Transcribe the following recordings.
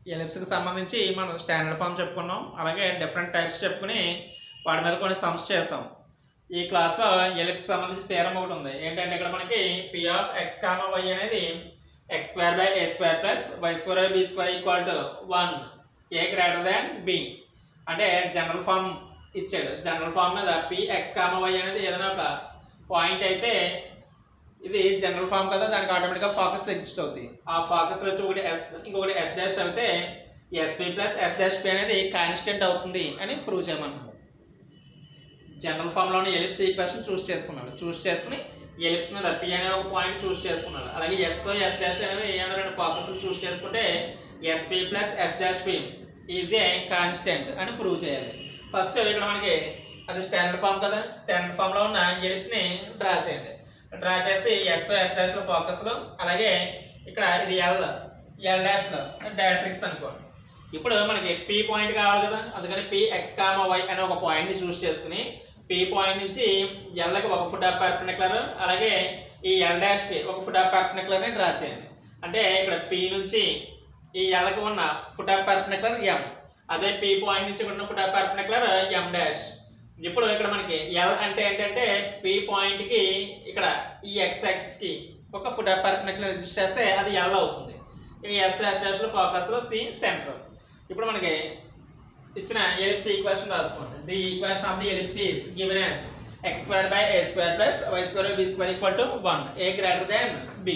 ఎలిప్స్కి సంబంధించి మనం standard form చెప్పుకున్నాం అలాగే డిఫరెంట్ టైప్స్ చెప్పుకుని వాటి మీద కొన్ని సమ్స్ చేసాం ఈ క్లాస్లో ఎలిప్స్ సంబంధించి థీరం ఒకటి ఉంది ఏంటంటే ఇక్కడ మనకి P of X comma Y అనేది X square by A square plus why square by B square equal to one A greater than B అంటే జనరల్ ఫామ్ ఇచ్చాడు జనరల్ ఫామ్ మీద పి ఎక్స్ కామా వై అనేది ఏదైనా ఒక point అయితే ఇది general form కదా దానికి ఆటోమేటిక్గా ఫోకస్ ఎగ్జిస్ట్ అవుతాయి ఆ ఫోకస్ వచ్చి ఒకటి ఎస్ ఇంకొకటి ఎస్ డాష్ అయితే SP plus S dash P అనేది కాన్స్టెంట్ అవుతుంది అని ప్రూవ్ చేయమన్నాడు జనరల్ ఫామ్లోని ఎలిప్స్ ఈక్వేషన్ చూస్ చేసుకున్నాడు చూస్ చేసుకుని ఎలిప్స్ మీద పి అనే ఒక పాయింట్ చూస్ చేసుకున్నాడు అలాగే ఎస్ ఎస్ డాష్ అనేవి ఏమైనా రెండు ఫోకస్ చూస్ చేసుకుంటే SP plus S dash P is a constant అని ప్రూవ్ చేయాలి ఫస్ట్ ఇక్కడ మనకి అది స్టాండర్డ్ ఫామ్ కదా స్టాండర్డ్ ఫామ్లో ఉన్న ఎలిప్స్ని డ్రా చేయండి డ్రా చేసి ఎస్ ఎస్ డాష్లో ఫోకస్లో అలాగే ఇక్కడ ఇది ఎల్ ఎల్ డాష్లో డైరెక్ట్రిక్స్ అనుకోండి ఇప్పుడు మనకి పి పాయింట్ కావాలి కదా అందుకని పి ఎక్స్ కామా వై అనే ఒక పాయింట్ని చూస్ చేసుకుని పి పాయింట్ నుంచి ఎల్కి ఒక ఫుట్ ఆఫ్ పర్పెండిక్యులర్ అలాగే ఈ ఎల్ డాష్కి ఒక ఫుట్ ఆఫ్ పర్పెండిక్యులర్ని డ్రా చేయండి అంటే ఇక్కడ పి నుంచి ఈ ఎల్కి ఉన్న ఫుట్ ఆఫ్ పర్పెండిక్యులర్ ఎం అదే పి పాయింట్ నుంచి ఇక్కడ ఉన్న foot of perpendicular M dash ఇప్పుడు ఇక్కడ మనకి ఎల్ అంటే ఏంటంటే పి పాయింట్కి ఇక్కడ ఈ ఎక్స్ యాక్సిస్కి ఒక ఫుట్ ఆఫ్ పర్పెండిక్యులర్ అడ్జస్ట్ చేస్తే అది ఎల్ అవుతుంది ఈ ఎస్ ఎస్ డాష్లో ఫోకస్లో సి సెంటర్ ఇప్పుడు మనకి ఇచ్చిన ఎలిప్స్ ఈక్వేషన్ రాసుకోండి the equation of the ellipse is given as X square by A square plus why square by B square equal to one A greater than B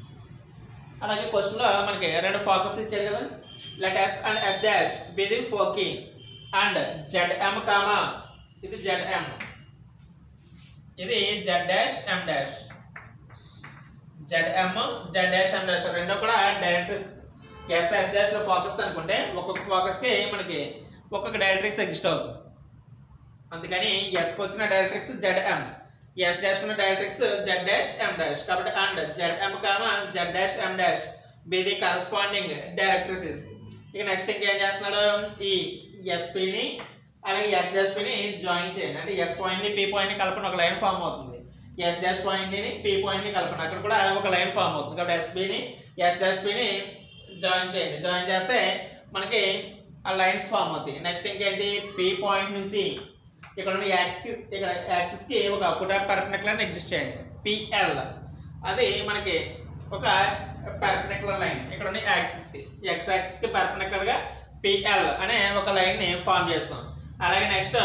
అలాగే క్వశ్చన్లో మనకి రెండు ఫోకస్ ఇచ్చాడు కదా let S and S dash be the foci and Z M comma ఇది Z M ఇది Z dash M dash Z ఎం Z dash M dash రెండు కూడా డైరెక్ట్రిక్స్ ఎస్ ఎస్ డాష్ లో ఫోకస్ అనుకుంటే ఒక్కొక్క ఫోకస్ కి మనకి ఒక్కొక్క డైరెక్ట్రిక్స్ ఎగ్జిస్ట్ అవుతుంది అందుకని ఎస్ కి వచ్చిన directrix Z M S dash ఉన్న directrix Z dash M dash కాబట్టి and Z M comma Z dash M dash be the corresponding directrices ఇక నెక్స్ట్ ఇంకేం చేస్తున్నాడు ఈ ఎస్పీని అలాగే ఎస్ డాష్ పిని జాయిన్ చేయండి అంటే ఎస్ పాయింట్ ని పి పాయింట్ ని కలపని ఒక లైన్ ఫామ్ అవుతుంది ఎస్ డాష్ పాయింట్ ని పి పాయింట్ ని కలపండి అక్కడ కూడా ఒక లైన్ ఫామ్ అవుతుంది కాబట్టి ఎస్బిని ఎస్ డాష్ పిని జాయిన్ చేయండి జాయిన్ చేస్తే మనకి ఆ లైన్స్ ఫామ్ అవుతాయి నెక్స్ట్ ఇంకేంటి పి పాయింట్ నుంచి ఇక్కడ ఉన్న యాక్సిస్ ఇక్కడ యాక్సిస్ కి ఒక ఫుట్ ఆఫ్ పర్పెండిక్యులర్ ఎగ్జిస్ట్ చేయండి పిఎల్ అది మనకి ఒక పర్పెండిక్యులర్ లైన్ ఇక్కడ ఉన్న యాక్సిస్ కి ఎక్స్ యాక్సిస్ కి పర్పెండిక్యులర్ గా పిఎల్ అనే ఒక లైన్ ని ఫామ్ చేస్తాం అలాగే నెక్స్ట్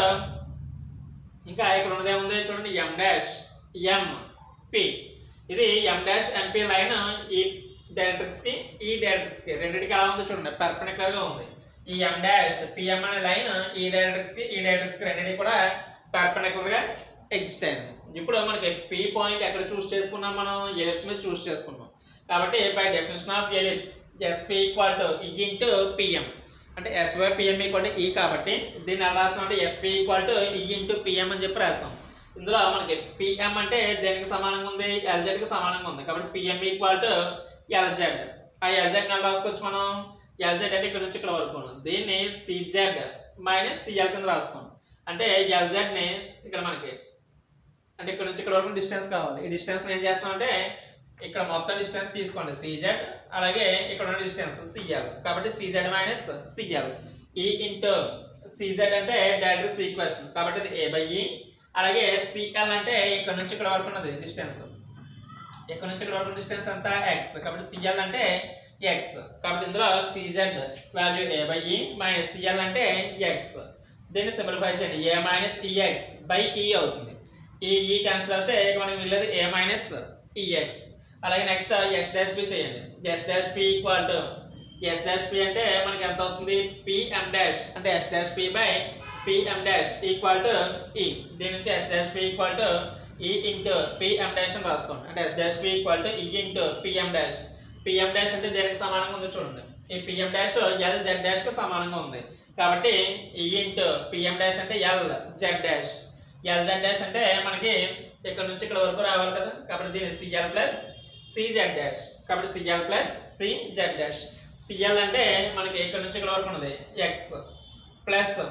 ఇంకా ఇక్కడ ఉన్నది ఏముంది చూడండి ఎం డాష్ ఎం పి ఇది ఎం డాష్ ఎంపీ లైన్ ఈ డైరెక్ట్రిక్స్ కి ఈ డైరెక్ట్రిక్స్ కి రెండింటికి ఎలా ఉంది చూడండి పర్పెండిక్యులర్ గా ఉంది ఈ ఎం డాష్ పిఎం అనే లైన్ ఈ డైరెక్ట్రిక్స్ కి ఈ డైరెక్ట్రిక్స్ కి రెండింటికి కూడా పర్పెండిక్యులర్ గా ఎగ్జిస్ట్ అయింది ఇప్పుడు మనకి పి పాయింట్ ఎక్కడ చూస్ చేసుకున్నాం మనం ఎలిప్స్ మీద చూస్ చేసుకున్నాం కాబట్టి by definition of ellipse SP equal to ఈ ఇంటూ పిఎం అంటే S by PM equal to E కాబట్టి దీన్ని ఎలా రాస్తాం అంటే ఎస్పి ఈక్వల్ టు ఈ ఇంటూ పిఎం అని చెప్పి రాస్తాం ఇందులో మనకి పిఎం అంటే దేనికి సమానంగా ఉంది ఎల్జెడ్ కి సమానంగా ఉంది కాబట్టి పిఎం ఈక్వల్ టు ఎల్జెడ్ ఆ ఎల్జెడ్ నెల రాసుకోవచ్చు మనం ఎల్జెడ్ అంటే ఇక్కడ నుంచి ఇక్కడ వరకు దీన్ని సిజెడ్ మైనస్ సిఎల్ కింద రాసుకోండి అంటే ఎల్జెడ్ ని ఇక్కడ మనకి అంటే ఇక్కడ నుంచి ఇక్కడ వరకు డిస్టెన్స్ కావాలి ఈ డిస్టెన్స్ ఏం చేస్తాం అంటే ఇక్కడ మొత్తం డిస్టెన్స్ తీసుకోండి సిజెడ్ అలాగే ఇక్కడ ఉన్న డిస్టెన్స్ సిఎల్ కాబట్టి CZ minus CL E into CZ అంటే డైరెక్ట్రిక్స్ ఈక్వేషన్ కాబట్టి ఇది ఏ బై ఈ అలాగే సిఎల్ అంటే ఇక్కడ నుంచి ఇక్కడ వరకు ఉన్నది డిస్టెన్స్ ఇక్కడ నుంచి ఇక్కడ వరకు డిస్టెన్స్ అంతా ఎక్స్ కాబట్టి సిఎల్ అంటే ఎక్స్ కాబట్టి ఇందులో సిజెడ్ వాల్యూ ఏ బై ఈ మైనస్ సిఎల్ అంటే ఎక్స్ దీన్ని సింప్లిఫై చేయండి ఏ మైనస్ ఈఎక్స్ బై ఈ అవుతుంది ఈ ఈ క్యాన్సిల్ అయితే ఇక మనకి మిగిలేదు ఏ మైనస్ ఈఎక్స్ అలాగే నెక్స్ట్ ఎస్ డాష్ పి చేయండి S dash P equal to S dash P అంటే మనకి ఎంత అవుతుంది పిఎం డాష్ అంటే S dash P by PM dash equal to E దీని నుంచి S dash P equal to ఈ ఇంటూ పిఎం డాష్ అని రాసుకోండి అంటే S dash P equal to ఈ into PM dash PM dash అంటే దేనికి సమానంగా ఉంది చూడండి ఈ PM dash L Z dash కి సమానంగా ఉంది కాబట్టి ఈ ఇంటూ పిఎం డాష్ అంటే L Z dash L Z dash అంటే మనకి ఇక్కడ నుంచి ఇక్కడ వరకు రావాలి కదా కాబట్టి దీని సిఎల్ ప్లస్ సిజెడ్ డాష్ కాబట్టి CL plus CZ dash CL అంటే మనకి ఇక్కడ నుంచి ఇక్కడ వరకు ఉన్నది ఎక్స్ ప్లస్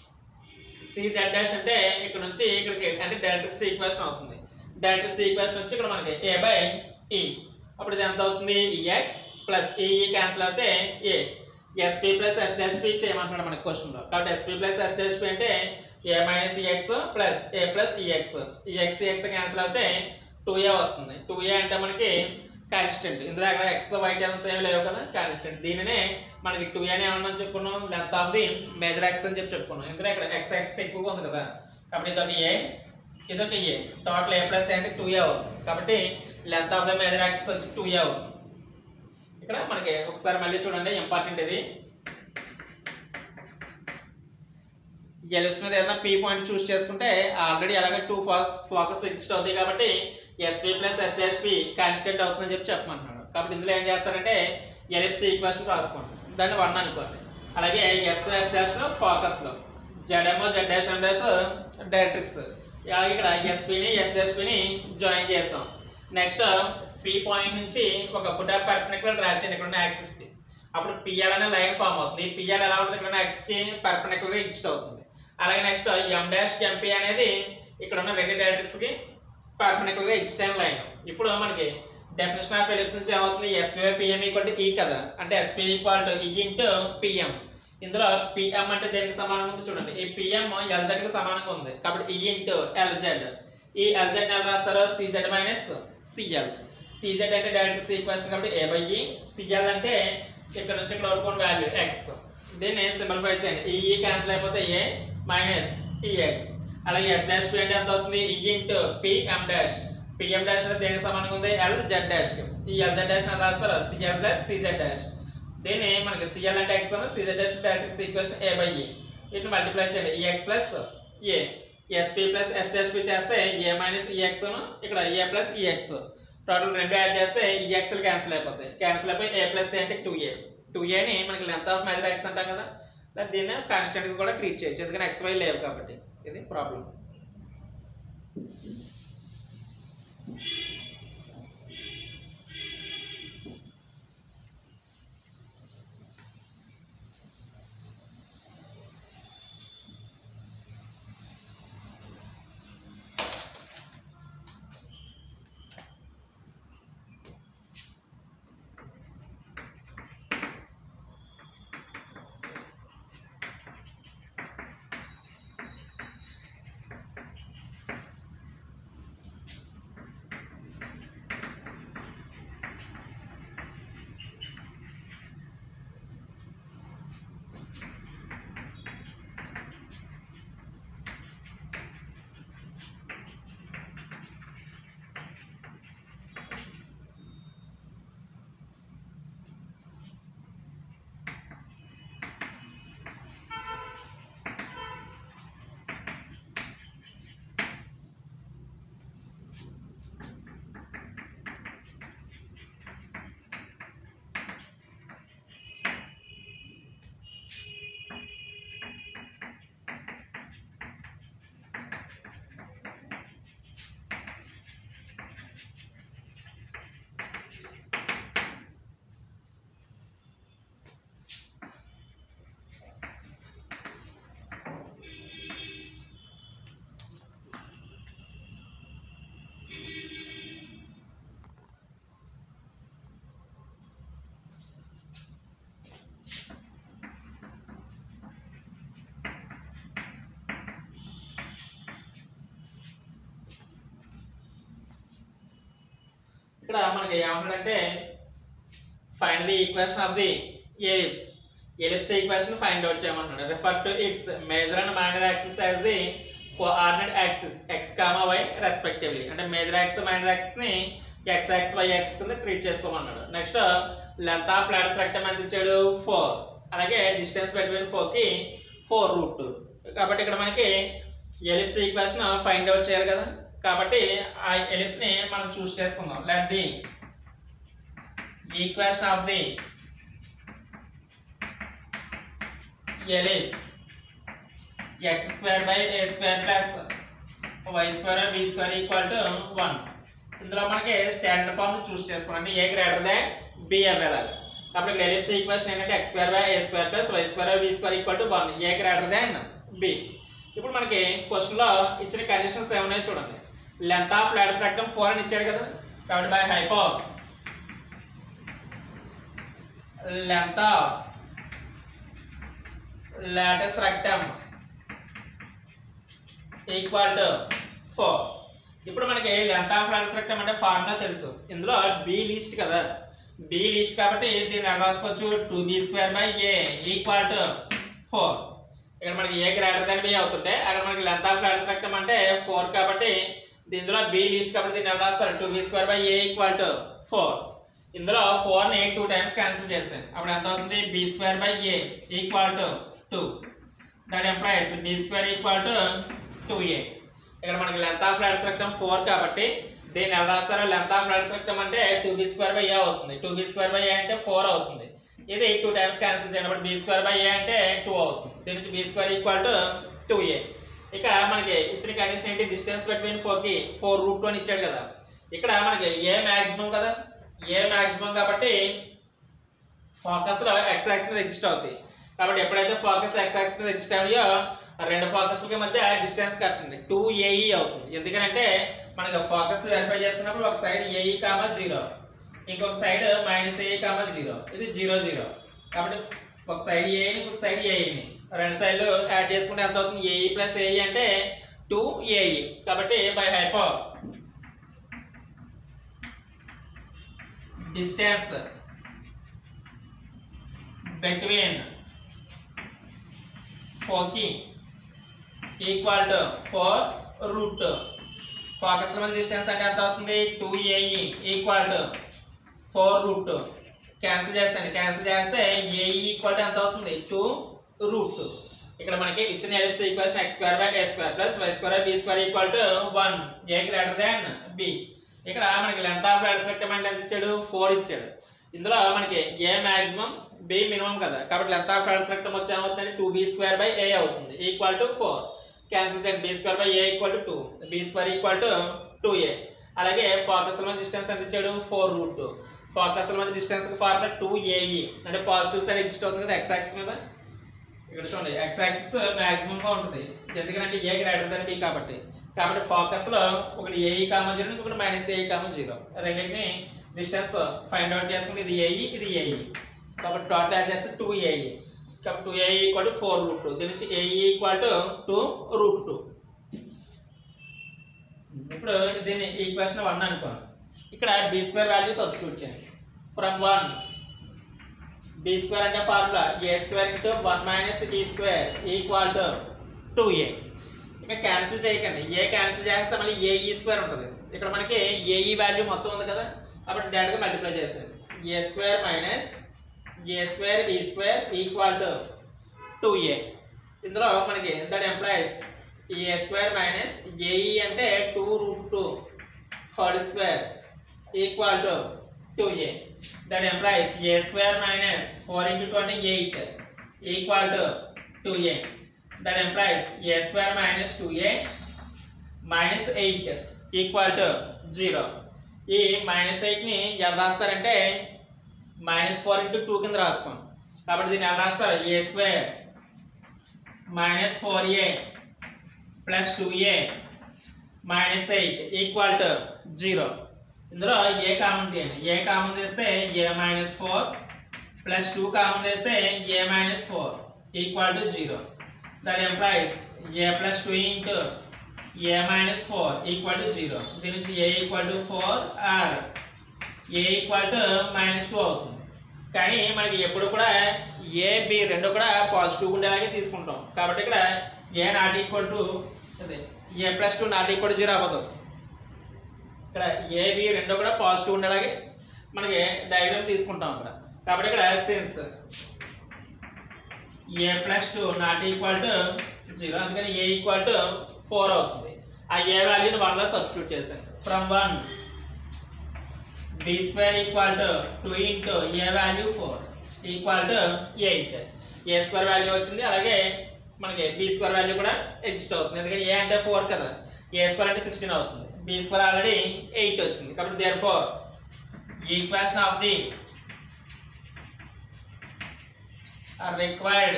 సిజెడ్ డాష్ అంటే ఇక్కడ నుంచి ఇక్కడికి అంటే డైరెక్ట్రిక్స్ ఈక్వేషన్ అవుతుంది డైరెక్ట్రిక్స్ ఈక్వేషన్ వచ్చి ఇక్కడ మనకి ఏ బై ఈ అప్పుడు ఇది ఎంత అవుతుంది ఎక్స్ ప్లస్ ఈ క్యాన్సిల్ అయితే A SP plus S dash P చేయమంటున్నాడు మనకి క్వశ్చన్లో కాబట్టి SP plus S dash P అంటే A minus EX plus A plus EX EX EX cancel అయితే టూ ఏ వస్తుంది టూ ఏ అంటే మనకి కాన్స్టెంట్ ఇందులో అక్కడ ఎక్స్ వై టర్మ్స్ ఏమి లేవు కదా కాన్స్టెంట్ దీనినే మనకి టూ అని ఏమన్నా చెప్పుకున్నాం length of the major axis అని చెప్పి చెప్పుకున్నాం ఇందులో ఇక్కడ ఎక్స్ ఎక్స్ ఎక్కువగా ఉంది కదా కాబట్టి ఇదొక ఏ ఇదొక ఏ టోటల్ ఏ ప్లస్ అంటే టూ ఏ అవుతుంది కాబట్టి length of the major axis వచ్చి టూ ఏ అవుతుంది ఇక్కడ మనకి ఒకసారి మళ్ళీ చూడండి ఇంపార్టెంట్ ఇది ఎలిప్స్ మీద ఏదైనా పీ పాయింట్ చూస్ చేసుకుంటే ఆల్రెడీ అలాగే టూ ఫోకస్ ఫోకస్ ఎగ్జిస్ట్ అవుతాయి కాబట్టి SP plus S dash P constant అవుతుందని చెప్పి చెప్పమంటున్నాడు కాబట్టి ఇందులో ఏం చేస్తారంటే ఎలిప్స్ ఈక్వేషన్ రాసుకోండి దాన్ని వన్ అనుకోండి అలాగే ఎస్ ఎస్ డాష్లో ఫోకస్లో జెడ్ఎంఓ Z dash M dash directrix అలాగే ఇక్కడ ఎస్పీని ఎస్ డాష్ పిని జాయిన్ చేసాం నెక్స్ట్ పీ పాయింట్ నుంచి ఒక ఫుట్ ఆఫ్ పర్పెండిక్యులర్ డ్రా చేయండి ఇక్కడ ఉన్న యాక్సిస్ కి అప్పుడు పిఎల్ అనే లైన్ ఫామ్ అవుతుంది పిఎల్ ఎలా ఉంటుంది ఇక్కడ ఉన్న యాక్సిస్ కి పర్పెండిక్యులర్ ఎగ్జిస్ట్ అవుతుంది అలాగే నెక్స్ట్ ఎం డాష్ ఎంపీ అనేది ఇక్కడ ఉన్న రెండు డైరెక్ట్రిక్స్ కి పర్పెండిక్యులర్ గా ఎగ్జిస్ట్ అయిన లైన్ ఇప్పుడు మనకి డెఫినేషన్ ఆఫ్ ఎలిప్స్ నుంచి ఏమవుతుంది SP PM equal to E కదా అంటే ఎస్పీ ఈక్వల్ టు ఈ ఇంటూ పిఎం ఇందులో పిఎం అంటే దేనికి సమానంగా ఉంది చూడండి ఈ పిఎం ఎల్జెడ్ కి సమానంగా ఉంది కాబట్టి ఈ ఇంటూ ఎల్జెడ్ ఈ ఎల్జెడ్ ఎలా రాస్తారు సిజెడ్ మైనస్ సిఎల్ సిజెడ్ అంటే డైరెక్ట్ ఈక్వేషన్ కాబట్టి ఏ బై ఈ సిఎల్ అంటే ఇక్కడ నుంచి ఇక్కడ వరకు వాల్యూ ఎక్స్ దీన్ని సింప్లిఫై చేయండి ఈ ఈ క్యాన్సిల్ అయిపోతే ఏ మైనస్ ఈఎక్స్ అలాగే ఎస్ డాష్ పి అంటే ఎంత అవుతుంది ఈ into PM dash PM dash అంటే దేనికి సమానంగా ఉంది ఎల్ జెడ్ డాష్ ఈ ఎల్ జెడ్ డాష్ రాస్తారు సిఎల్ ప్లస్ సిజెడ్ డాష్ దీన్ని మనకి సిఎల్ అంటే X CZ dash direct equation A by E వీటిని మల్టిప్లై చేయండి EX plus A SP plus S dash P చేస్తే ఏ మైనస్ ఈఎక్స్ ఇక్కడ ఏ ప్లస్ ఈఎక్స్ టోటల్ రెండు add చేస్తే ఈఎక్స్లు క్యాన్సిల్ అయిపోతాయి క్యాన్సిల్ అయిపోయి ఏ ప్లస్ ఏ అంటే టూ ఏ టూ ఏని మనకి లెంత్ ఆఫ్ మెజర్ ఎక్స్ అంటాం కదా లేదా దీన్ని కాన్స్టెంట్ కూడా ట్రీట్ చేయొచ్చు ఎందుకంటే ఎక్స్ వై లేవు కాబట్టి ఇది ప్రాబ్లం ఇక్కడ మనకి ఏమంటాడంటే find the equation of the ellipse ellipse equation find out చేయమంటున్నాడు refer to its major and minor axis as the coordinate axis X comma Y respectively అంటే మేజర్ యాక్సిస్ మైనర్ యాక్సిస్ ని X X Y X కింద treat చేసుకోమన్నాడు next length of latus rectum ఎంత ఇచ్చాడు four అలాగే distance between four కి four root two కాబట్టి ఇక్కడ మనకి ఎలిప్స్ ఈక్వేషన్ ఫైండ్ అవుట్ చేయాలి కదా కాబట్టి ఆ ఎలిప్స్ ని మనం చూస్ చేసుకుందాం let the equation of the ellipse X square by A square plus why square B square equal to one ఇందులో మనకి స్టాండర్డ్ ఫామ్ చూస్ చేసుకోండి అంటే A greater than B available కాబట్టి ఇక్కడ ఎలిప్స్ ఈక్వేషన్ ఏంటంటే X square by A square plus why square by B square equal to one A greater than B ఇప్పుడు మనకి question లో ఇచ్చిన కండిషన్స్ ఏమున్నాయో చూడండి length of latus rectum four అని ఇచ్చాడు కదా కాబట్టి by hypo length of latus rectum equal to four ఇప్పుడు మనకి లెంత్ ఆఫ్ లాటెస్ రెక్టమ్ అంటే ఫార్ములా తెలుసు ఇందులో బి లీస్ట్ కదా బి లీస్ట్ కాబట్టి దీన్ని ఎలా రాసుకోవచ్చు two B square by A equal to four ఇక్కడ మనకి ఏ గ్రేటర్ దాన్ బి అవుతుంటే అక్కడ మనకి లెంత్ ఆఫ్ లాటెస్ రెక్టమ్ అంటే ఫోర్ కాబట్టి దీనిలో బి లీస్ట్ కాబట్టి దీన్ని ఎలా రాస్తారు two B square by A equal to four ఇందులో ఫోర్ ని టూ టైమ్స్ క్యాన్సిల్ చేశాను అప్పుడు ఎంత అవుతుంది B square by A equal to two that implies B square equal to two A ఇక్కడ మనకి length of latus rectum four కాబట్టి దీన్ని ఎలా రాస్తారో లెంత్ ఆఫ్ లాడెస్ రెక్టమ్ అంటే two B square by A అవుతుంది టూ బి స్క్వేర్ బై ఏ అంటే four అవుతుంది ఇది టూ టైమ్స్ క్యాన్సిల్ చేయనప్పుడు బి స్క్వేర్ బై ఏ అంటే టూ అవుతుంది దీని నుంచి B square equal to two A ఇక మనకి ఇచ్చిన కండిషన్ ఏంటి డిస్టెన్స్ బిట్వీన్ ఫోర్ కి ఫోర్ రూట్ టూ అని ఇచ్చాడు కదా ఇక్కడ మనకి ఏ మాక్సిమం కదా ఏ మాక్సిమం కాబట్టి ఫోకస్ లో ఎక్స్ యాక్సిస్ ఎగ్జిస్ట్ అవుతాయి కాబట్టి ఎప్పుడైతే ఫోకస్ ఎక్స్ యాక్సిస్ ఎగ్జిస్ట్ అయ్యో రెండు ఫోకస్లకి మధ్య డిస్టెన్స్ కట్టింది టూ ఏఈ అవుతుంది ఎందుకంటే మనకి ఫోకస్ వెరిఫై చేస్తున్నప్పుడు ఒక సైడ్ ఏఈ కామా జీరో ఇంకొక side minus AE comma zero ఇది జీరో జీరో కాబట్టి ఒక సైడ్ ఏఈని ఇంకొక సైడ్ ఏఈని రెండు సైడ్లు యాడ్ చేసుకుంటే ఎంత అవుతుంది ఏఈ ప్లస్ ఏఈ అంటే టూ ఏఈ కాబట్టి by hypo distance between foci equal to 4 root focus మధ్య డిస్టెన్స్ అంటే ఎంత అవుతుంది two AE equal to four root cancel చేస్తాను క్యాన్సిల్ చేస్తే ఏఈ ఈక్వల్ టు ఎంత అవుతుంది టూ రూట్ ఇక్కడ మనకి ఇచ్చిన ellipse equation X square by A square plus why square B square equal to one A greater than B ఇక్కడ మనకి length of latus rectum అంటే ఎంత ఇచ్చాడు ఫోర్ ఇచ్చాడు ఇందులో మనకి ఏ మాక్సిమం బి మినిమం కదా కాబట్టి లెంత్ ఆఫ్ లాడెస్ రెక్టమ్ వచ్చి ఏమవుతుంది two B square by A అవుతుంది ఈక్వల్ టు ఫోర్ క్యాన్సిల్ చేయండి B square by A equal to two B square equal to two A అలాగే ఫోకస్ మధ్య distance ఎంత ఇచ్చాడు ఫోర్ రూట్ టూ ఫోకస్ మధ్య distance formula two AE అంటే positive side exist అవుతుంది కదా ఎక్స్ యాక్సిస్ మీద ఇక్కడ చూడండి ఎక్స్ యాక్సిస్ మాక్సిమం గా ఉంటుంది ఎందుకంటే ఏ గ్రేటర్ దాన్ బి కాబట్టి కాబట్టి ఫోకస్ లో ఒకటి ఏఈ కామ జీరో ఇంకొకటి మైనస్ ఏఈ కామ జీరో రెండింటిని డిస్టెన్స్ ఫైండ్ అవుట్ చేసుకుంటే ఇది ఏఈ ఇది ఏఈ కాబట్టి టోటల్ యాడ్ చేస్తే టూ ఏఈ కాబట్టి two AE equal to four root two దీని నుంచి a e equal to two root two ఇప్పుడు దీన్ని ఈక్వేషన్ వన్ అనుకో ఇక్కడ బి స్క్వేర్ వాల్యూ సబ్స్టిట్యూట్ చేయండి ఫ్రమ్ వన్ బి స్క్వేర్ అంటే formula a square into one minus t square equal to two A ఇక cancel చేయకండి ఏ క్యాన్సిల్ చేస్తే మళ్ళీ ఏఈ స్క్వేర్ ఉంటుంది ఇక్కడ మనకి ఏఈ వాల్యూ మొత్తం ఉంది కదా కాబట్టి డైరెక్ట్గా మల్టిప్లై చేసేది a square minus a square e square equal to two a ఇందులో మనకి that implies A square minus a e అంటే two root two whole square equal to two a that implies A square minus four into twenty eight equal to two a that implies A square minus two a minus eight equal to zero ఈ minus ఎయిట్ని ఎలా రాస్తారంటే minus four into two కింద రాసుకోండి కాబట్టి దీన్ని ఎలా రాస్తారు a square minus four a plus two a minus eight equal to zero ఇందులో ఏ కామన్ తీయండి ఏ కామన్ తీస్తే a minus four plus two common తీస్తే a minus four equal to zero that implies a plus two into a minus four equal to zero దీని నుంచి a equal to four or a equal to minus two అవుతుంది కానీ మనకి ఎప్పుడు కూడా A B రెండు కూడా పాజిటివ్ ఉండేలాగే తీసుకుంటాం కాబట్టి ఇక్కడ ఏ నాట్ ఈక్వల్ టు అదే a plus two not equal to zero అవ్వదు ఇక్కడ ఏ బి రెండు కూడా పాజిటివ్ ఉండేలాగే మనకి డయాగ్రామ్ తీసుకుంటాం ఇక్కడ కాబట్టి ఇక్కడ since a plus two not equal to zero అందుకని ఏ ఈక్వల్ టు ఫోర్ అవుతుంది ఆ ఏ వాల్యూని వన్లో సబ్స్టిట్యూట్ చేశాను from one b square equal to two into a value four equal to eight a square value వచ్చింది అలాగే మనకి బి స్క్వేర్ వాల్యూ కూడా ఎగ్జిస్ట్ అవుతుంది ఎందుకంటే ఏ అంటే ఫోర్ కదా ఏ స్క్వేర్ అంటే సిక్స్టీన్ అవుతుంది బి స్క్వేర్ ఆల్రెడీ ఎయిట్ వచ్చింది కాబట్టి therefore equation of the required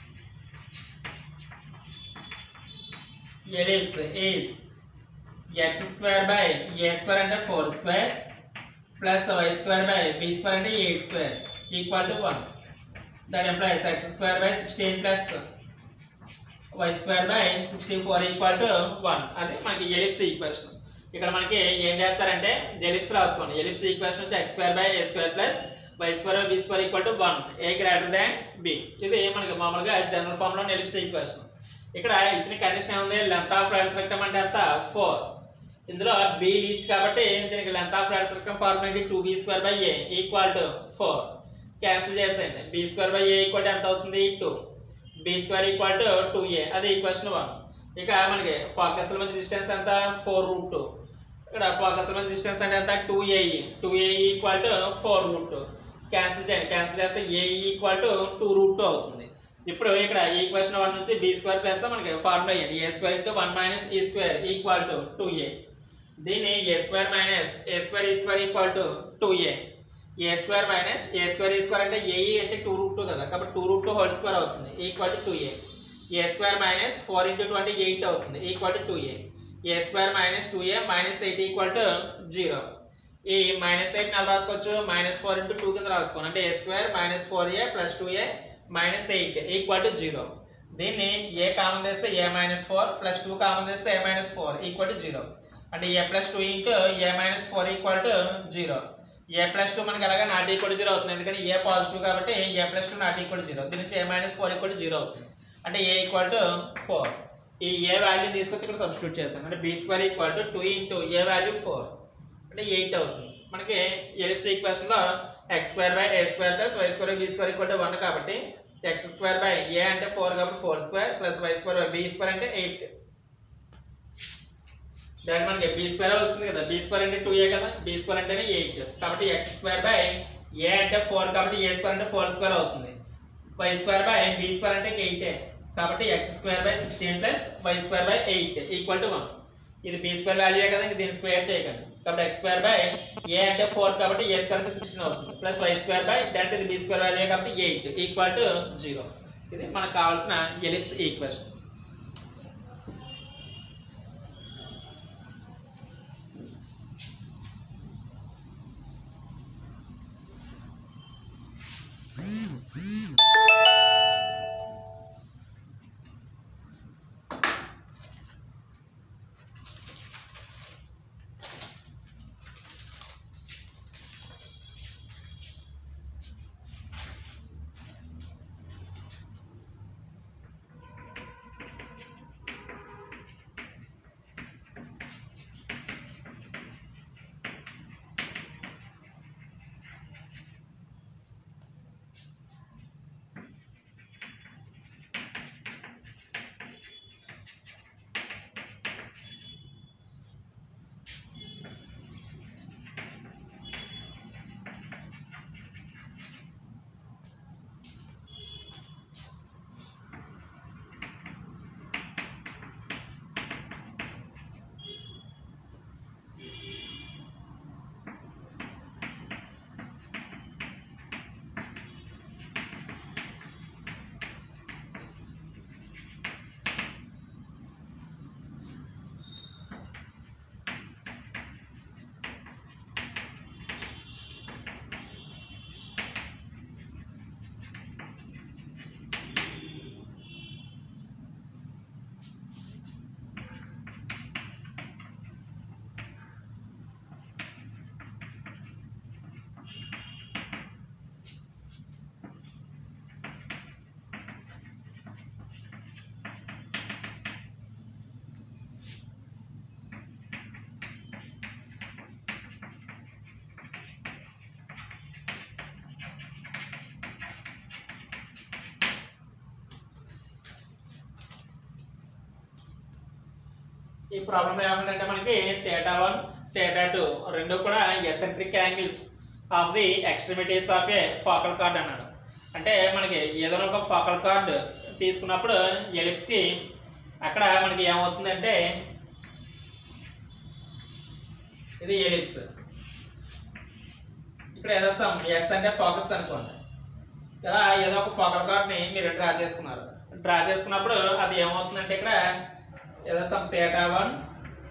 ellipse is x square by a square అంటే 4 square plus y square by b square అంటే 8 square equal to 1 that implies x square by sixteen plus why square by sixty four equal to one అది మనకి ellipse equation ఇక్కడ మనకి ఏం చేస్తారంటే ellipse రాసుకోండి ellipse equation వచ్చి x square by A square plus why square by B square equal to one A greater than b ఇది మనకి మామూలుగా జనరల్ ఫామ్ లో ఎలిప్స్ ఈక్వేషన్ ఇక్కడ ఇచ్చిన కండిషన్ ఏముంది లెంత్ ఆఫ్ రైట్ సెక్టమ్ అంటే ఎంత ఫోర్ ఇందులో బి లీస్ట్ కాబట్టి దీనికి length of right rectum formula ఏంటి two B square by A equal to four cancel చేసేయండి b square by A equal to ఎంత అవుతుంది two B square equal to two a అది ఈక్వేషన్ వన్ ఇక మనకి focus మధ్య డిస్టెన్స్ ఎంత four root two ఇక్కడ ఫోకస్ మధ్య డిస్టెన్స్ అంటే ఎంత two a e two AE equal to four root two cancel చేయండి క్యాన్సిల్ చేస్తే AE equal to two root two అవుతుంది ఇప్పుడు ఇక్కడ ఈక్వేషన్ వన్ నుంచి బి స్క్వేర్ ప్లస్ మనకి ఫార్ములా అయ్యింది a square into one minus e square equal to two a దీన్ని a square minus a square e square equal to two a a square minus a square e square అంటే a e అంటే two root two కదా కాబట్టి two root two whole square అవుతుంది equal to two a a square minus four into twenty eight అవుతుంది equal to two a a square minus two a minus eight equal to zero ఈ minus eight నెల రాసుకోవచ్చు minus four into two కింద రాసుకోండి అంటే a square minus four a plus two a minus eight equal to zero దీన్ని a common చేస్తే ఏ minus four plus two common చేస్తే ఏ minus four equal to zero అంటే a plus two into a minus four equal to zero a plus two మనకి ఎలాగ not equal zero అవుతుంది ఎందుకంటే a positive కాబట్టి a plus two not equal zero దీని నుంచి a minus four equal zero అవుతుంది అంటే ఏ ఈక్వల్ టు ఫోర్ ఈ ఏ వాల్యూ తీసుకొచ్చి ఇక్కడ సబ్స్టిట్యూట్ చేస్తాం అంటే b square equal to two into a value four అంటే ఎయిట్ అవుతుంది మనకి ఎలిప్స్ ఈక్వేషన్లో x square by A square plus why square b square equal to one కాబట్టి ఎక్స్ స్క్వేర్ బై ఏ అంటే ఫోర్ కాబట్టి four square plus why square by b square అంటే eight దాని మనకి బీ స్క్వేర్ వస్తుంది కదా బీ స్క్వేర్ అంటే టూ ఏ కదా బీ స్క్వేర్ అంటేనే ఎయిట్ కాబట్టి ఎక్స్ స్క్వేర్ బై ఏ అంటే ఫోర్ కాబట్టి ఏ స్క్వేర్ అంటే ఫోర్ స్క్వేర్ అవుతుంది y square by b square అంటే ఎయిట్ కాబట్టి x square by sixteen plus why square by eight equal to one ఇది బీ స్క్వేర్ వాల్యూ కదా ఇంక దీన్ని స్క్వేర్ చేయకండి కాబట్టి ఎక్స్ స్క్వేర్ బై ఏ అంటే ఫోర్ కాబట్టి ఏ స్క్వేర్ అంటే సిక్స్టీన్ అవుతుంది plus why square by direct ఇది బీ స్క్వేర్ వాల్యూ కాబట్టి ఎయిట్ ఈక్వల్ టు జీరో ఇది మనకు కావాల్సిన ఎలిప్స్ ఈక్వేషన్ ఈ ప్రాబ్లం ఏమంటే మనకి థేటా వన్ థేటా టూ రెండు కూడా eccentric angles of the extremities of a focal chord అన్నాడు అంటే మనకి ఏదైనా ఒక ఫోకల్ కార్డ్ తీసుకున్నప్పుడు ఎలిప్స్కి అక్కడ మనకి ఏమవుతుందంటే ఇది ఎలిప్స్ ఇక్కడ ఏదో సమ్ ఎస్ అంటే ఫోకస్ అనుకోండి ఇలా ఏదో ఒక ఫోకల్ కార్డ్ని మీరు డ్రా చేసుకున్నారు డ్రా చేసుకున్నప్పుడు అది ఏమవుతుందంటే ఇక్కడ ఏదో some theta one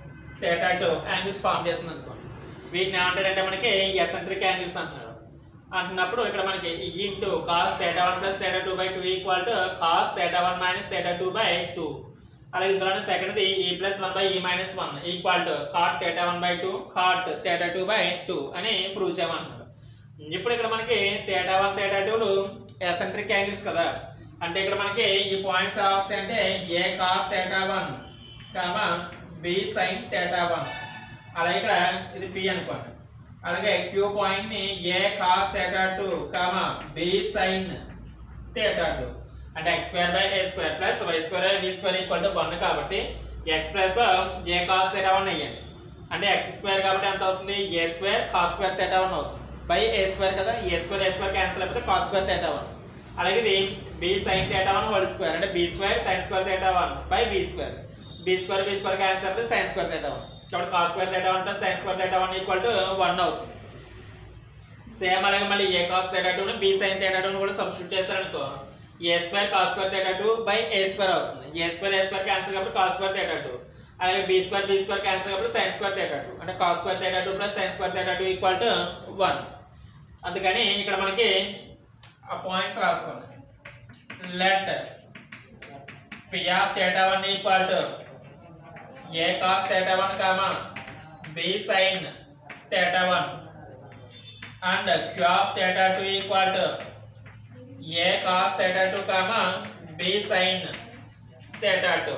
theta two angles form చేస్తుంది అనుకోండి వీటిని ఏమంటాడంటే మనకి ఎసెంట్రిక్ యాంగిల్స్ అంటున్నాడు అంటున్నప్పుడు ఇక్కడ మనకి into cos theta one plus theta two by two equal to cos theta one minus theta two by two అలాగే ఇందులోనే సెకండ్ది ఈ ప్లస్ వన్ బై ఈ minus one equal to cot theta one by two cot theta two by two అని prove చేయమంటున్నాడు ఇప్పుడు ఇక్కడ మనకి theta one theta టూలు ఎసెంట్రిక్ యాంగిల్స్ కదా అంటే ఇక్కడ మనకి ఈ పాయింట్స్ ఎలా వస్తాయి అంటే a cos theta one comma b sine theta one అలాగే ఇక్కడ ఇది పి అనుకోండి అలాగే క్యూ పాయింట్ ని a cos theta two comma b sine theta two అంటే x square by A square plus why square by B square equal to one కాబట్టి x plus a cos theta one అయ్యండి అంటే x square కాబట్టి ఎంత అవుతుంది a square cos square theta one అవుతుంది by A square కదా a square a square cancel అయిపోతే cos square theta one అలాగే ఇది b sine theta one whole square అంటే b square sine square theta one by B square B square B square cancel అయిపోతే sine square theta one కాబట్టి cos square theta one plus sine square theta one equal to one అవుతుంది same అలాగే మళ్ళీ a cos theta two b sine theta two కూడా substitute చేశారనుకో a square cos square theta two by A square అవుతుంది a square a square cancel కాబట్టి cos square theta two అలాగే b square B square cancel కాబట్టి sine square theta two అంటే cos square theta two plus sine square theta two equal to one అందుకని ఇక్కడ మనకి ఆ points రాసుకోండి let p of theta one equal to a cos theta one comma b sine theta one and q of theta 2 equal to a cos theta 2 comma b sin theta 2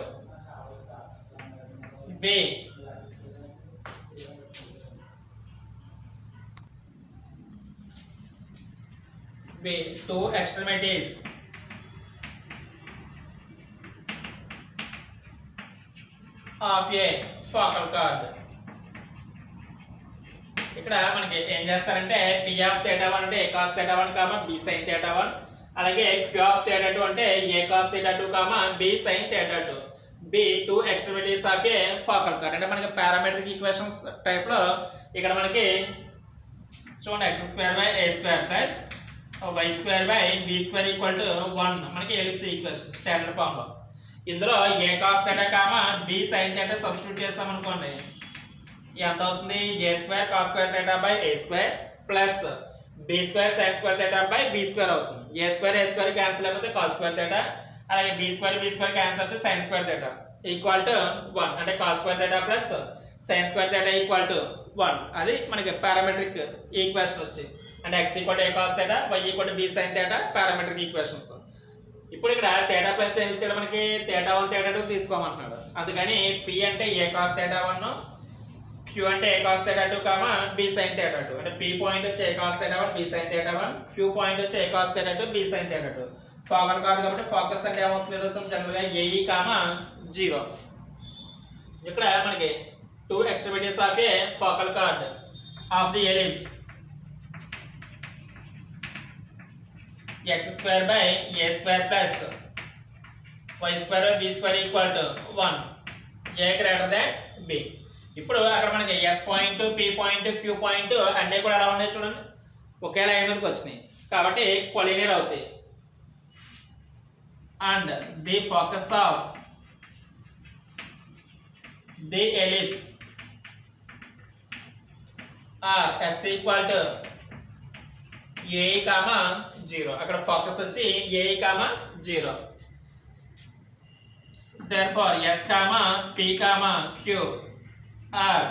b b two extremities of a focal chord ఇక్కడ మనకి ఏం చేస్తారంటే P of theta one అంటే a cos theta one comma b sine theta one అలాగే q of theta two అంటే a cos theta two comma b sine theta two b two extremities of a focal కర్ అంటే మనకి parametric equations type లో ఇక్కడ మనకి చూడండి x square by A square plus why square by B square equal to one మనకి ellipse equation standard form లో ఇందులో a cos theta comma b sine theta substitute చేస్తాం అనుకోండి ఎంత అవుతుంది a square cos square theta by A square plus b square sine square theta by B square అవుతుంది a square a square cancel అయిపోతే cos square theta అలాగే b square B square cancel అయితే sine square theta equal to one అంటే cos square theta plus sine square theta equal to one అది మనకి parametric equation వచ్చి అంటే x equal to a cos theta y equal to b sine theta parametric equations ఇప్పుడు ఇక్కడ theta plus ఏమి ఇచ్చాడు మనకి థేటా వన్ థేటా టూ తీసుకోమంటున్నాడు అందుకని పి అంటే a cos theta one q అంటే a cos theta two comma b sine theta two అంటే పి పాయింట్ వచ్చి a cos theta one b sine theta one q point వచ్చి a cos theta two b sine theta two focal కాదు కాబట్టి focus అంటే ఏమవుతుంది తెలుసు general గా AE comma zero ఇక్కడ మనకి two extremities of a focal chord of the ellipse X square by A square plus why square by B square equal to one A greater than B ఇప్పుడు అక్కడ మనకి s point p point q point అన్నీ కూడా ఎలా ఉన్నాయి చూడండి ఒకే line మీదకి వచ్చినాయి కాబట్టి కొలీనియర్ అవుతాయి and the focus of the ellipse are s equal to a comma zero అక్కడ ఫోకస్ వచ్చి a comma zero therefore s comma p comma q are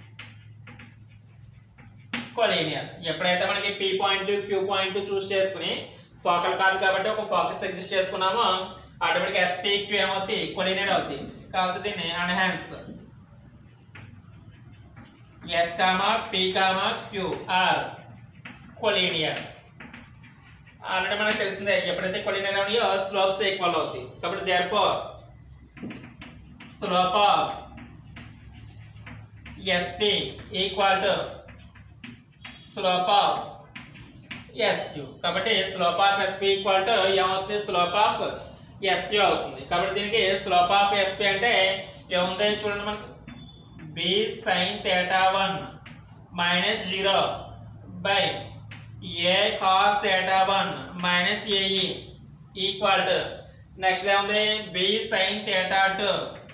collinear ఎప్పుడైతే మనకి p point q point choose చేసుకుని focal chord కాబట్టి ఒక focus exist చేసుకున్నామో automatic SP q ఏమవుతాయి collinear అవుతాయి కాబట్టి దీన్ని and hence s comma p comma q are collinear already మనకు తెలిసిందే ఎప్పుడైతే కొలీనియర్ ఉన్నాయో స్లోప్స్ ఈక్వల్ అవుతాయి కాబట్టి therefore slope of SP equal to slope of SQ కాబట్టి slope of SP equal to ఏమవుతుంది స్లోప్ ఆఫ్ SQ అవుతుంది కాబట్టి దీనికి స్లోప్ ఆఫ్ SP అంటే ఏముంది చూడండి మనకి b sine theta one minus zero by a cos theta one minus ae equal to next ఏముంది b sine theta two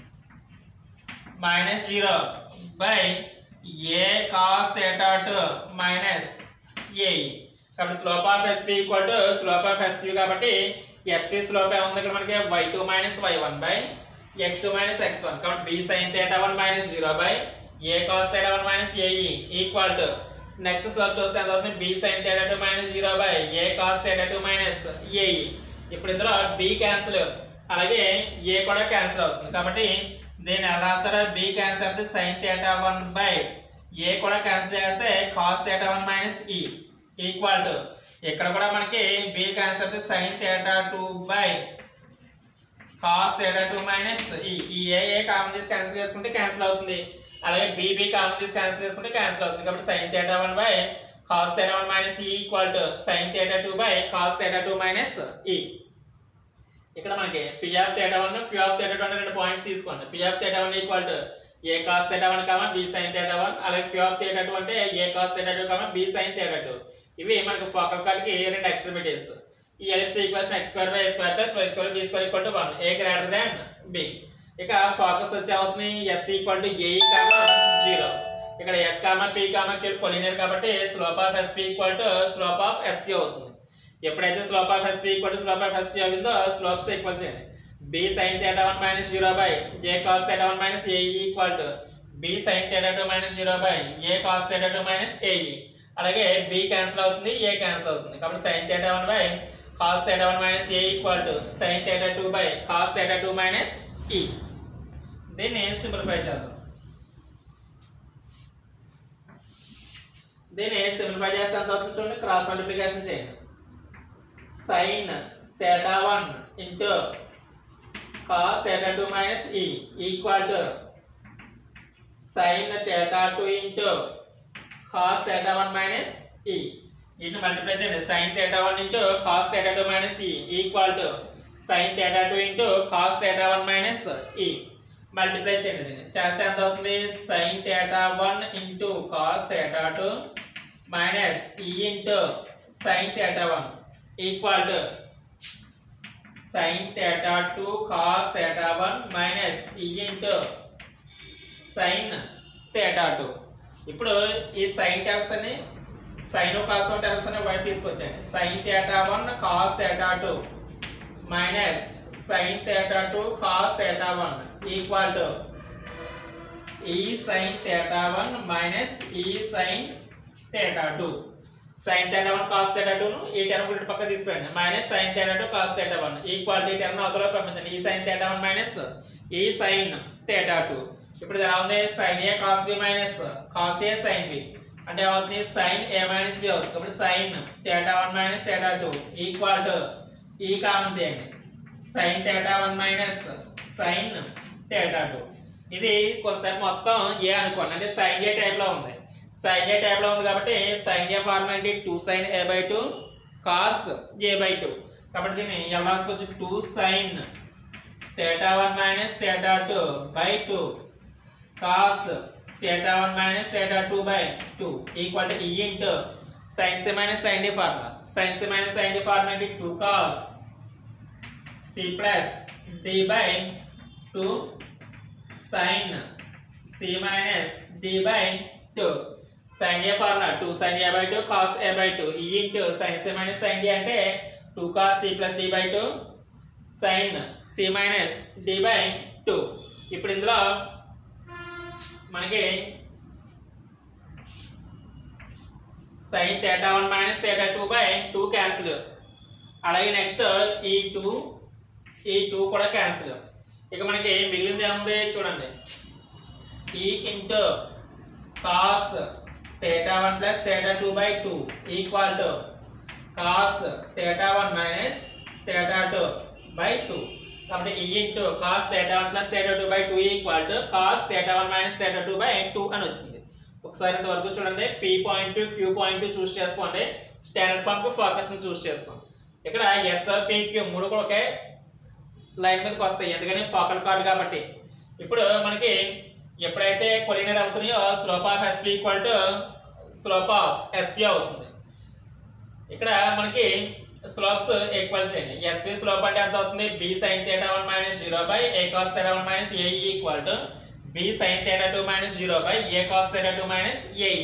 minus zero by a cos theta two minus a కాబట్టి slope of SP equal to slope of SP కాబట్టి SP slope ఏముంది ఇక్కడ మనకి y two minus y one by x two minus x one కాబట్టి b sine theta one minus zero by a cos theta one minus ae equal to next slope చూస్తే ఎంత అవుతుంది b sine theta two minus zero by a cos theta two minus ae ఇప్పుడు ఇందులో B cancel అలాగే ఏ కూడా cancel అవుతుంది కాబట్టి దీన్ని ఎలా రాస్తారా బి క్యాన్సిల్ అయితే sine theta one by a కూడా క్యాన్సిల్ చేస్తే cos theta one minus e equal to ఇక్కడ కూడా మనకి బి క్యాన్సిల్ అయితే sine theta two by cos theta two minus e ఈ ఏ ఏ కామన్ తీసి క్యాన్సిల్ చేసుకుంటే క్యాన్సిల్ అవుతుంది అలాగే బీబీ కామన్ తీసి క్యాన్సిల్ చేసుకుంటే క్యాన్సిల్ అవుతుంది కాబట్టి sine theta one by cos theta one minus e equal to sine theta two by cos theta two minus e ఇక్కడ మనకి P of theta one p of theta two అనే రెండు points తీసుకోండి p of theta one equal to a cos theta one comma b sine theta one అలాగే p of theta two అంటే a cos theta two comma b sine theta two ఇవి మనకి focal కార్డ్కి రెండు extremities ఈ ellipse equation X square by A square plus why square B square equal to one A greater than b ఇక focus వచ్చి అవుతుంది s equal to a comma zero ఇక్కడ s comma p comma q collinear కాబట్టి slope of SP equal to slope of SP అవుతుంది ఎప్పుడైతే slope of SP equal to slope of SP అవుతుందో slopes equal చేయండి b sine theta one minus zero by a cos theta one minus a equal to b sine theta two minus zero by a cos theta two minus ae అలాగే b cancel అవుతుంది a cancel అవుతుంది కాబట్టి sine theta one by cos theta one minus a equal to sine theta two by cos theta two minus e దీన్ని simplify చేద్దాం దీన్ని simplify చేస్తే ఎంత అవుతుంది చూడండి క్రాస్ మల్టిప్లికేషన్ చేయండి sine theta one into cos theta two minus e equal to sine theta two into cos theta one minus e ఇటు multiply చేయండి sine theta one into cos theta two minus e equal to sine theta two into cos theta one minus e multiply చేయండి దీన్ని చేస్తే ఎంత అవుతుంది sine theta one into cos theta two minus e into sine theta one equal to sine theta two cos theta one minus e into sine theta two ఇప్పుడు ఈ sine terms అని sine cos terms అని బయట తీసుకొచ్చండి sine theta one cos theta two minus sine theta two cos theta one equal to e sine theta one minus e sine theta two sine theta one cos theta two ఈ term ఇటు పక్క తీసుకోండి minus sine theta two cos theta one equal to ఈ term అవతల పంపించండి e sine theta one minus e sine theta two ఇప్పుడు ఇది ఎలా ఉంది sine a cos b minus cos a sine b అంటే ఏమవుతుంది సైన్ ఏ మైనస్ బి అవుతుంది కాబట్టి sine theta one minus theta two equal to e common తీయండి sine theta one minus sine theta two ఇది కొంతసేపు మొత్తం ఏ అనుకోండి అంటే సైన్ ఏ టైప్ లో ఉంది సైన్ ఏ టైప్ లో ఉంది కాబట్టి సైన్ ఏ ఫార్ములా ఏంటి two sine a by two cos a by two కాబట్టి దీన్ని ఎలా రాసుకోవచ్చు two sine theta one minus theta two by two cos theta one minus theta two by two equal to ఈ into sine c minus sine d formula sine c minus sine d formula ఏంటి two cos c plus D by two sine c minus d by two sine a formula two sine a by two cos a by two e into sine c minus sine d అంటే two cos c plus D by two sine c minus d by two ఇప్పుడు ఇందులో మనకి sine theta one minus theta two by two cancel అలాగే next ఈ two ఈ two కూడా cancel ఇక మనకి మిగిలింది ఏముంది చూడండి e into cos theta one plus theta two by two equal to cos theta one minus theta two by two కాబట్టి ఈ into cos theta one plus theta two by two equal to cos theta one minus theta two by two అని వచ్చింది ఒకసారి ఇంతవరకు చూడండి p point q point choose చేసుకోండి standard form కు focus ని చూస్ చేసుకోండి ఇక్కడ ఎస్ పీ క్యూ మూడు కూడా ఒకే లైన్ మీదకి వస్తాయి ఎందుకని ఫోకల్ కార్డ్ కాబట్టి ఇప్పుడు మనకి ఎప్పుడైతే కొలినర్ అవుతున్నాయో slope of SP equal to slope of SP అవుతుంది ఇక్కడ మనకి స్లోప్స్ ఈక్వల్ చేయండి ఎస్పీ స్లోప్ అంటే ఎంత అవుతుంది b sine theta one minus zero by a cos theta one minus a equal to b sine theta two minus zero by a cos theta two minus ae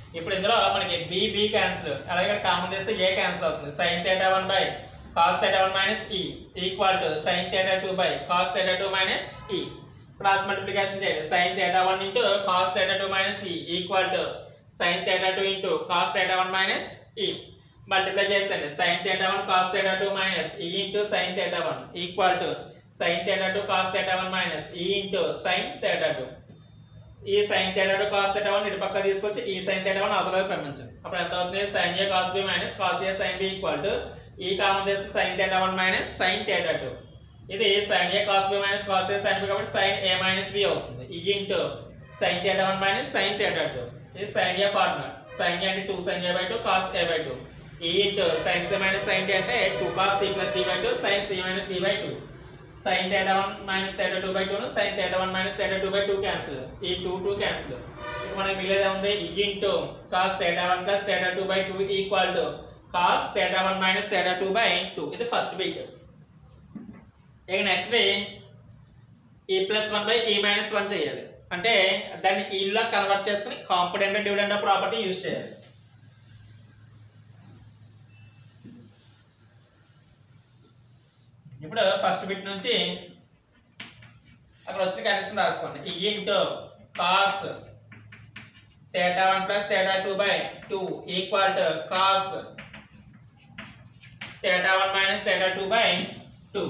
ఇప్పుడు ఇందులో మనకి b b cancel అలాగే common చేస్తే a cancel అవుతుంది sine theta one by cos theta one minus e equal to sine theta two by cos theta two minus e cross multiplication చేయండి sine theta one into cos theta two minus e equal to sine theta two into cos theta one minus e multiply చేసండి sine theta one cos theta two minus e into sine theta one equal to sine theta two cos theta one minus e into sine theta two ఈ sine theta two cos theta one ఇటు పక్క తీసుకొచ్చి ఈ sine theta one అవతలకి పంపించండి అప్పుడు ఎంత అవుతుంది sine a cos b minus cos a sine b equal to e common చేస్తే sine theta one minus sine theta two ఇది sine a cos b minus cos a sine b కాబట్టి sine a minus B అవుతుంది ఈ into sine theta one minus sine theta two ఇది sine a formula sine a అంటే two sine a by two cos a by two e into sine c minus sine d అంటే two cos c plus D by two sine c minus d by two sine theta one minus theta two by two sine theta one minus theta two by two cancel ఈ two two cancel ఇప్పుడు మనకి మిగిలేదు ఉంది e into cos theta one plus theta two by two equal to cos theta one minus theta two by two ఇది first bit ఇక next e plus one by ఈ minus one చేయాలి అంటే దాన్ని ఈలో కన్వర్ట్ చేసుకుని కాంపిడెంట్ డివిడెంట్ ప్రాపర్టీ యూజ్ చేయాలి ఇప్పుడు ఫస్ట్ బిట్ నుంచి అక్కడ వచ్చిన కండిషన్ రాసుకోండి e into cos theta one plus theta two by two equal to cos theta one minus theta two by two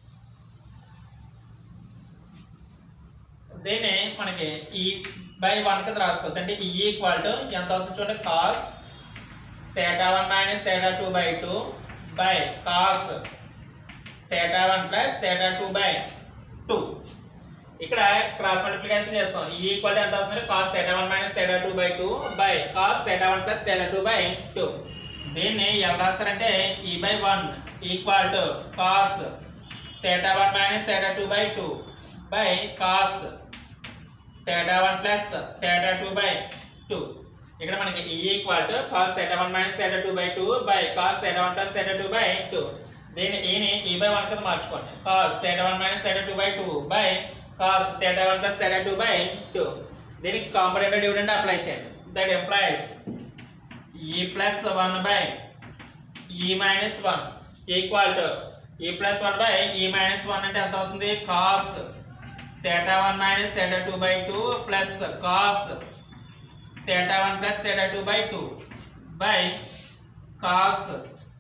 దీన్ని మనకి ఈ బై వన్ కింద రాసుకోవచ్చు అంటే ఈ ఈక్వల్ టు ఎంత అవుతుంది చూడండి cos theta one minus theta two by two by cos theta one plus theta two by two ఇక్కడ క్రాస్ మల్టిప్లికేషన్ చేస్తాం ఈ ఈక్వల్ ఎంత అవుతుంది cos theta one minus theta two by two by cos theta one plus theta two by two దీన్ని ఎలా రాస్తారంటే E by one equal to cos theta one minus theta two by two by cos theta one plus theta two by two ఇక్కడ మనకి E equal to cos theta one minus theta two by two by cos theta one plus theta two by two దీన్ని ఈని E by one కింద మార్చుకోండి cos theta one minus theta two by two by cos theta one plus theta two by two దీనికి component dividend apply చేయండి that implies E plus one by ఈ minus one equal to E plus one by ఈ minus one అంటే ఎంత అవుతుంది cos theta one minus theta two by two plus cos theta one plus theta two by two by cos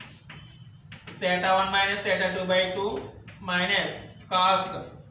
theta one minus theta two by two minus cos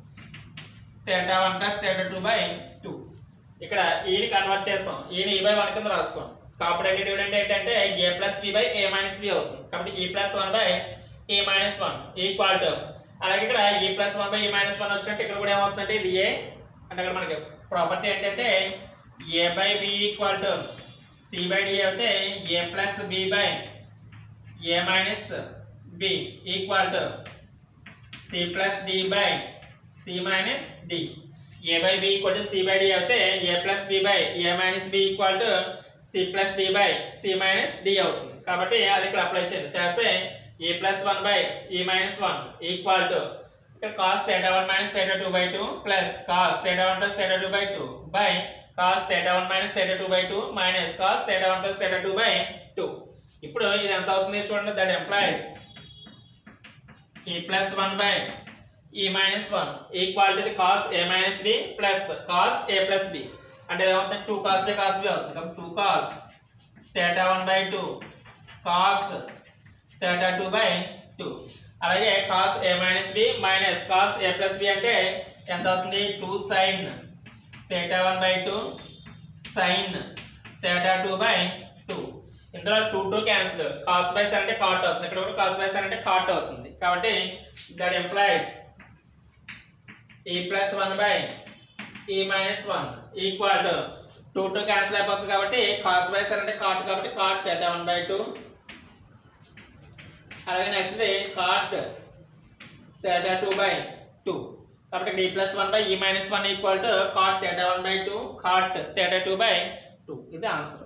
theta one plus theta two by two ఇక్కడ ఈని convert చేస్తాం ఈని E by one కింద రాసుకోండి component dividend ఏంటంటే A plus B by A minus B అవుతుంది కాబట్టి E plus one by A minus one equal to అలాగే ఇక్కడ ఈ ప్లస్ వన్ బై ఈ మైనస్ వన్ వచ్చినట్టు ఇక్కడ కూడా ఏమవుతుందంటే ఇది ఏ అంటే అక్కడ మనకి ప్రాపర్టీ ఏంటంటే A by B equal to C by D అయితే A plus B by A minus B equal to C plus D by C minus D A by B equal to C by D అయితే A plus B by A minus B equal to C plus D by C minus D అవుతుంది కాబట్టి అది ఇక్కడ apply చేయండి చేస్తే A plus one by ఈ minus one equal to ఇక్కడ cos theta one minus theta two by two plus cos theta one plus theta two by two by cos theta one minus theta two by two minus cos theta one plus theta two by two ఇప్పుడు ఇది ఎంత అవుతుంది చూడండి that implies E plus one by ఈ minus one equal to the cos A minus B plus cos A plus B అంటే ఏమవుతుంది two cos A cos B అవుతుంది కాబట్టి two cos theta one by two cos theta two by two అలాగే cos A minus B minus cos A plus B అంటే ఎంత అవుతుంది two sine theta one by two sine theta two by two ఇందులో two two cancel cos by sine అంటే cot అవుతుంది ఇక్కడ కూడా cos by sine అంటే కాట్ అవుతుంది కాబట్టి that implies E plus one by ఈ minus one equal to two two cancel అయిపోతుంది కాబట్టి కాస్ బై సైన్ అంటే కాట్ కాబట్టి cot theta one by two అలాగే next cot theta two by two కాబట్టి డి ప్లస్ వన్ బై ఈ minus one equal to cot theta one by two cot theta two by two ఇది answer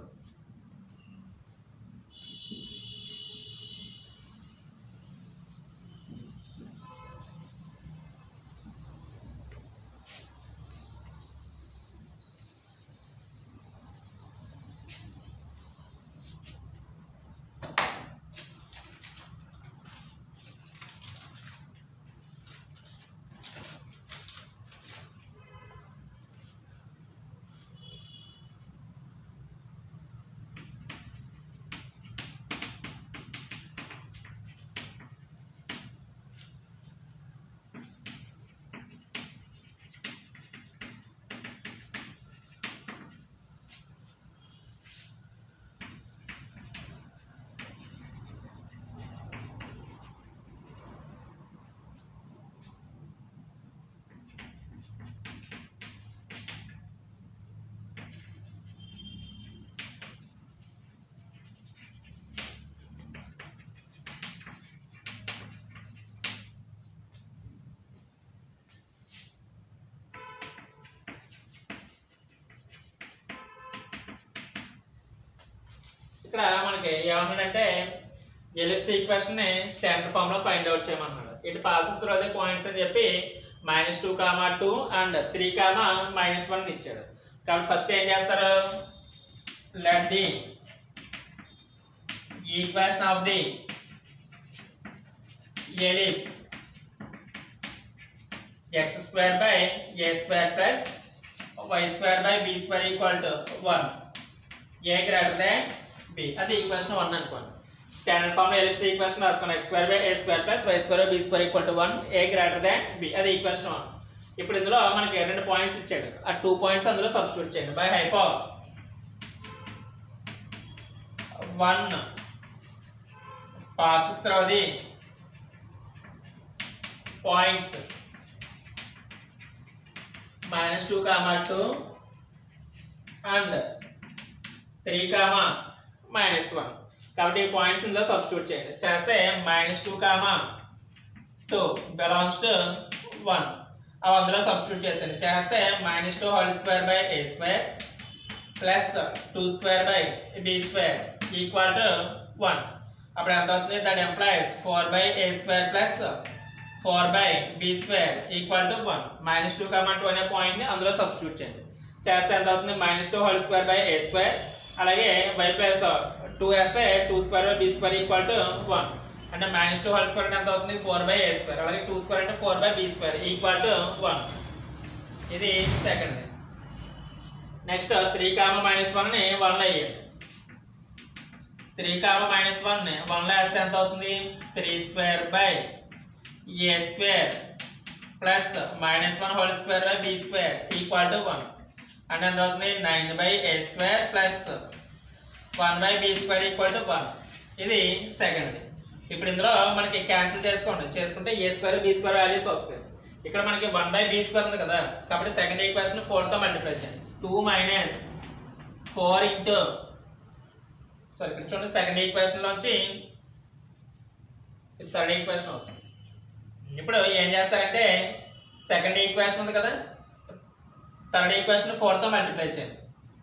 ఇక్కడ మనకి ఏమన్నాడంటే ellipse equation ని standard form లో find out చేయమన్నాడు ఇటు పాసెస్ త్రూ అదే పాయింట్స్ అని చెప్పి minus two comma two and three comma minus one ఇచ్చాడు కాబట్టి ఫస్ట్ ఏం చేస్తారు let the equation of the ellipse x square by a square plus y square by b square equal to 1 a greater than b అది equation 1 అనుకోండి standard form ellipse equation రాసుకోండి x square by a square plus y square by b square equal to 1 a greater than b అది equation 1 ఇప్పుడు ఇందులో మనకి రెండు points ఇచ్చాడు ఆ టూ పాయింట్స్ అందులో సబ్స్టిట్యూట్ చేయండి బై హైపో 1 passes through the points minus 2 comma 2 and 3 comma minus 1 కాబట్టి ఈ పాయింట్స్ ఇందులో సబ్స్టిట్యూట్ చేయండి చేస్తే minus two comma two belongs to one అవి అందులో సబ్స్టిట్యూట్ చేసేయండి చేస్తే minus two whole square by A square plus two square by B square equal to one అప్పుడు ఎంత అవుతుంది that implies four by A square plus four by B square equal to one minus two comma two అనే పాయింట్ని అందులో substitute చేయండి చేస్తే ఎంత అవుతుంది minus two whole square by A square అలాగే వై ప్లస్ టూ వేస్తే two square by B square equal to one అంటే మైనస్ టూ హోల్ స్క్వేర్ అంటే ఎంత అవుతుంది ఫోర్ బై ఏ స్క్వేర్ అలాగే టూ స్క్వేర్ అంటే four by B square equal to one ఇది second next three comma minus వన్ని వన్లో వేయండి త్రీ కామ మైనస్ వన్ వన్లో వేస్తే ఎంత అవుతుంది three square by A square plus minus one whole square by B square equal to one అంటే ఎంత అవుతుంది nine by A square plus one by B square equal to one ఇది సెకండ్ది ఇప్పుడు ఇందులో మనకి క్యాన్సిల్ చేసుకోండి చేసుకుంటే A square B square values వస్తాయి ఇక్కడ మనకి వన్ బై బి స్క్వేర్ ఉంది కదా కాబట్టి సెకండ్ ఈక్వేషన్ ఫోర్తో మల్టిప్లై చేయండి two minus four into so ఇక్కడ చూడండి సెకండ్ ఈక్వేషన్ లోంచి థర్డ్ ఈక్వేషన్ అవుతుంది ఇప్పుడు ఏం చేస్తారంటే సెకండ్ ఈక్వేషన్ ఉంది కదా థర్డ్ ఈక్వేషన్ ఫోర్తో మల్టిప్లై చేయండి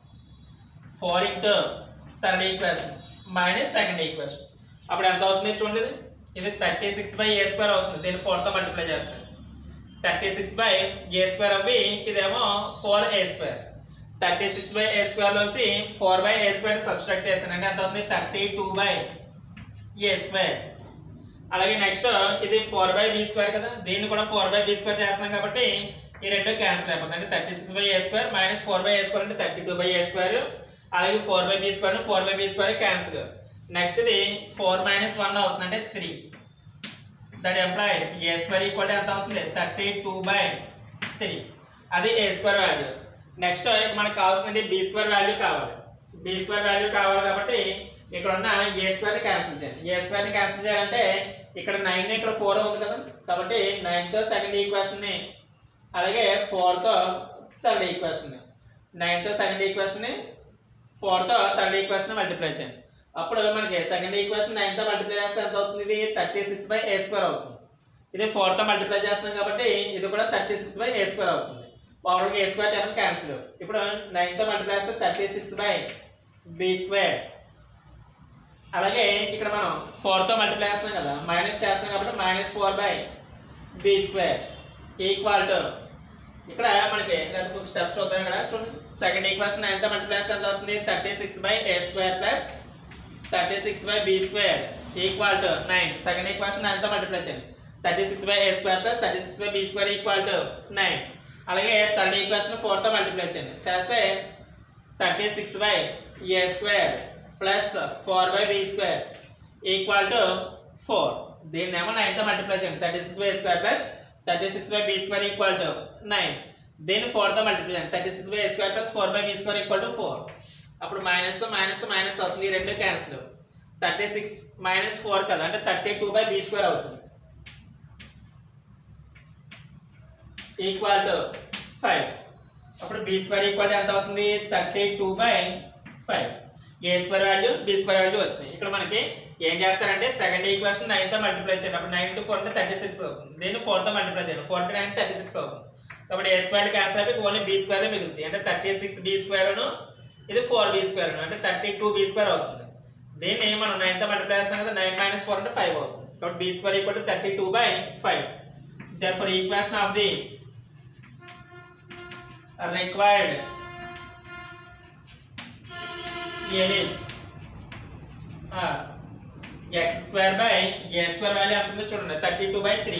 four into third equation minus second equation అప్పుడు ఎంత అవుతుంది చూడండి ఇది ఇది thirty six by A square అవుతుంది దీన్ని ఫోర్తో మల్టిప్లై చేస్తాను thirty six by A square అవి ఇదేమో four A square thirty six by A square నుంచి four by A square subtract చేస్తాను అంటే ఎంత అవుతుంది thirty two by A square అలాగే నెక్స్ట్ ఇది ఫోర్ బై బి స్క్వేర్ కదా దీన్ని కూడా ఫోర్ బై బి స్క్వేర్ చేస్తున్నాం కాబట్టి ఈ రెండు క్యాన్సిల్ అయిపోతుంది అంటే thirty six by A square minus four by A square అంటే thirty two by A square అలాగే four by B square four by B square cancel next ఇది ఫోర్ మైనస్ వన్ అవుతుంది అంటే three that implies A square equal ఎంత అవుతుంది thirty two by three అది ఏ square value next మనకు కావాల్సింది B square value కావాలి బి స్క్వేర్ వాల్యూ కావాలి కాబట్టి ఇక్కడ ఉన్న ఏ స్క్వేర్ క్యాన్సిల్ చేయండి ఏ స్క్వేర్ క్యాన్సిల్ చేయాలంటే ఇక్కడ నైన్ ఇక్కడ ఫోర్ ఉంది కదా కాబట్టి నైన్తో సెకండ్ ఈక్వేషన్ని అలాగే ఫోర్తో థర్డ్ ఈక్వేషన్ నైన్తో సెకండ్ ఈక్వేషన్ని ఫోర్తో థర్డ్ ఈక్వేషన్ మల్టిప్లై చేయండి అప్పుడు మనకి సెకండ్ ఈక్వేషన్ నైన్తో మల్టిప్లై చేస్తే ఎంత అవుతుంది ఇది thirty six by A square అవుతుంది ఇది ఫోర్తో మల్టిప్లై చేస్తున్నాం కాబట్టి ఇది కూడా thirty six by A square అవుతుంది ఓవర్గా ఏ స్క్వేర్ టెన్ క్యాన్సిల్ ఇప్పుడు నైన్తో మల్టిప్లై చేస్తే thirty six by B square అలాగే ఇక్కడ మనం ఫోర్తో మల్టిప్లై చేస్తున్నాం కదా మైనస్ చేస్తున్నాం కాబట్టి minus four by B square equal to ఇక్కడ మనకి రెండు స్టెప్స్ చూద్దాం ఇక్కడ చూడండి సెకండ్ ఈక్వేషన్ నైన్తో మల్టిప్లై చేస్తే ఎంత అవుతుంది thirty six by A square plus thirty six by B square equal to nine second equation నైన్తో మల్టిప్లై చేయండి thirty six by A square plus thirty six by B square equal to nine అలాగే third equation ఫోర్తో multiply చేయండి చేస్తే thirty six by A square plus four by B square equal to four దీన్ని ఏమో నైన్తో multiply చేయండి thirty six by A square plus thirty six by B square equal to nine దీన్ని ఫోర్తో multiply చేయండి thirty six by A square plus four by B square equal to four అప్పుడు minus minus minus అవుతుంది ఈ రెండు cancel thirty six minus four కదా అంటే thirty two by B square అవుతుంది ఈక్వల్ టు ఫైవ్ అప్పుడు బి స్క్వేర్ ఈక్వల్ ఎంత అవుతుంది thirty two by five A square value B square value వచ్చినాయి ఇక్కడ మనకి ఏం చేస్తారంటే సెకండ్ ఈక్వేషన్ నైన్తో మల్టిప్లై చేయండి అప్పుడు నైన్ టు ఫోర్ అంటే థర్టీ సిక్స్ అవుతుంది దీన్ని ఫోర్తో మల్టిప్లై చేయండి four to nine thirty six అవుతుంది కాబట్టి ఏ స్క్వేర్ క్యాన్సిల్ అయిపోయి ఓన్లీ బి స్క్వేర్ మిగులుతుంది అంటే థర్టీ సిక్స్ బి స్క్వేర్ ఇది ఫోర్ బి స్క్వేర్ అంటే థర్టీ టూ బి స్క్వేర్ అవుతుంది దీన్ని మనం నైన్తో మల్టిప్లై చేస్తాం కదా నైన్ మైనస్ ఫోర్ అంటే ఫైవ్ అవుతుంది కాబట్టి B square equal to thirty two by five therefore equation of the required ellipse x square by A square value ఎంత ఉందో చూడండి thirty two by three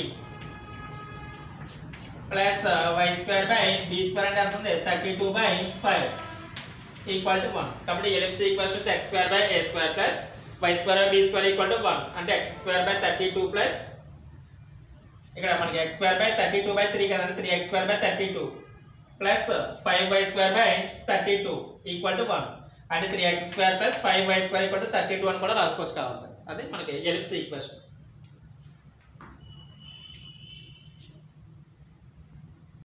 plus why square by B square అంటే ఎంత ఉంది thirty two by five equal to one కాబట్టి ellipse equals to x square by A square plus why square by B square equal to one అంటే x square by thirty two plus ఇక్కడ మనకి x square by thirty two by three కదండి three x square by thirty two plus five y square by thirty two equal to one అంటే three x square plus five y square equal to thirty two అని కూడా రాసుకోవచ్చు కావాలి అది మనకి ellipse equation